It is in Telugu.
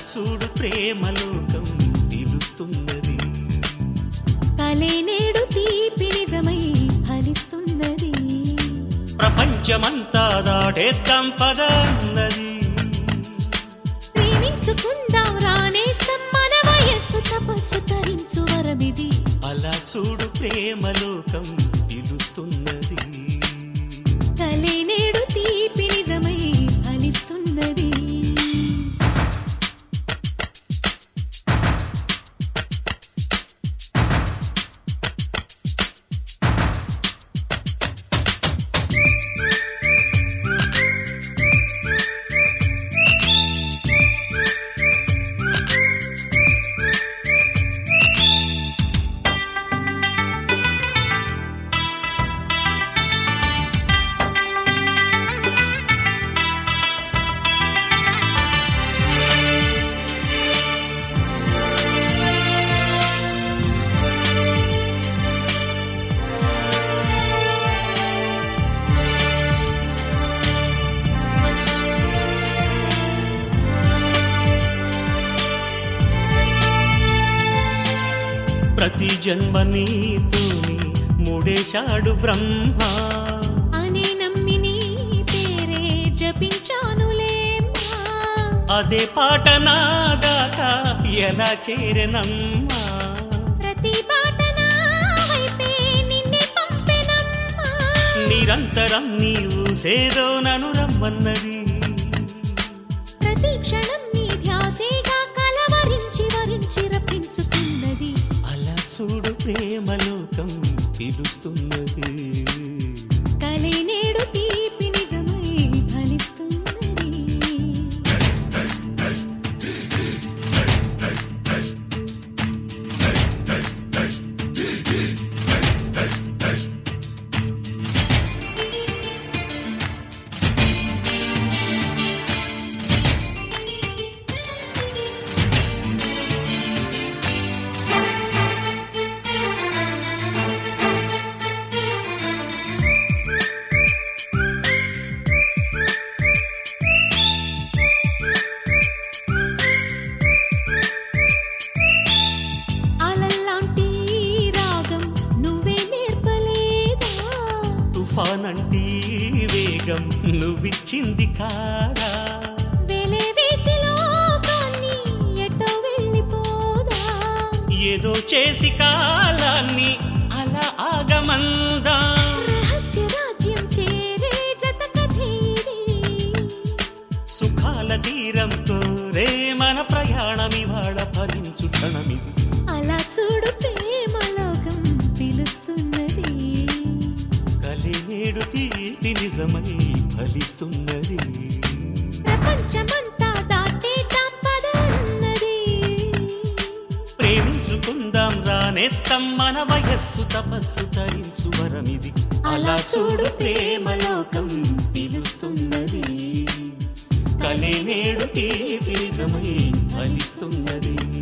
చూడు ప్రేమలోకం పిలుస్తున్నది కలే నేడు తీపి నిజమై ఫలిస్తున్నది ప్రపంచమంతా దాటేద్దాం పదన్నది ప్రేమించుకుందాం రానేస్తాం మన వయస్సు తపస్సు తరించు వరమిది అలా చూడు ప్రేమలోకం పిలుస్తున్నది కలే నేడు తీపి నిజమై ఫలిస్తున్నది ప్రతి జన్మ నీతోని మూడేశాడు బ్రహ్మ అనే నమ్మి నీ పేరే జపించానులేమ్మా అదే పాట నా దాకా ఎలా చేరనమ్మా ప్రతి పాట నా వైపే నిన్నే పంపెనమ్మా నిరంతరం నీవు సేదో నను రమ్మన్నది ప్రతి క్షణం నీ ధ్యాసేగా కలవరించి వరించి రప్పించుకున్నది అలా చూడు ప్రేమలోకం పిలుస్తున్నది కలే నేడు తీపి నిజమై ఫలిస్తున్నది అలల్లాంటి రాగం నువ్వే నేర్పలేదా తుఫాన్ అంటే వేగం నువ్విచ్చింది కాదా వెలే వేసి లోకాన్ని ఎటో వెళ్ళిపోదా ఏదో చేసి కాలాన్ని అలా ఆగమందా రహస్య రాజ్యం చేరే జత కథీరి సుఖాల తీరంతో రే మన ప్రయాణం ఇవాళ భరించు క్షణమిది అలా చూడు ప్రేమ లోకం పిలుస్తున్నది కలినేడు తీపి నిజమై ఫలిస్తున్నది ప్రపంచమంతా దాటేద్దాం పద అన్నది ప్రేమించుకుందాం రానేస్తాం మన వయస్సు తపస్సు తరించు వరమిది అలా చూడు ప్రేమలోకం పిలుస్తున్నది కలినేడు తీపి నిజమై ఫలిస్తున్నది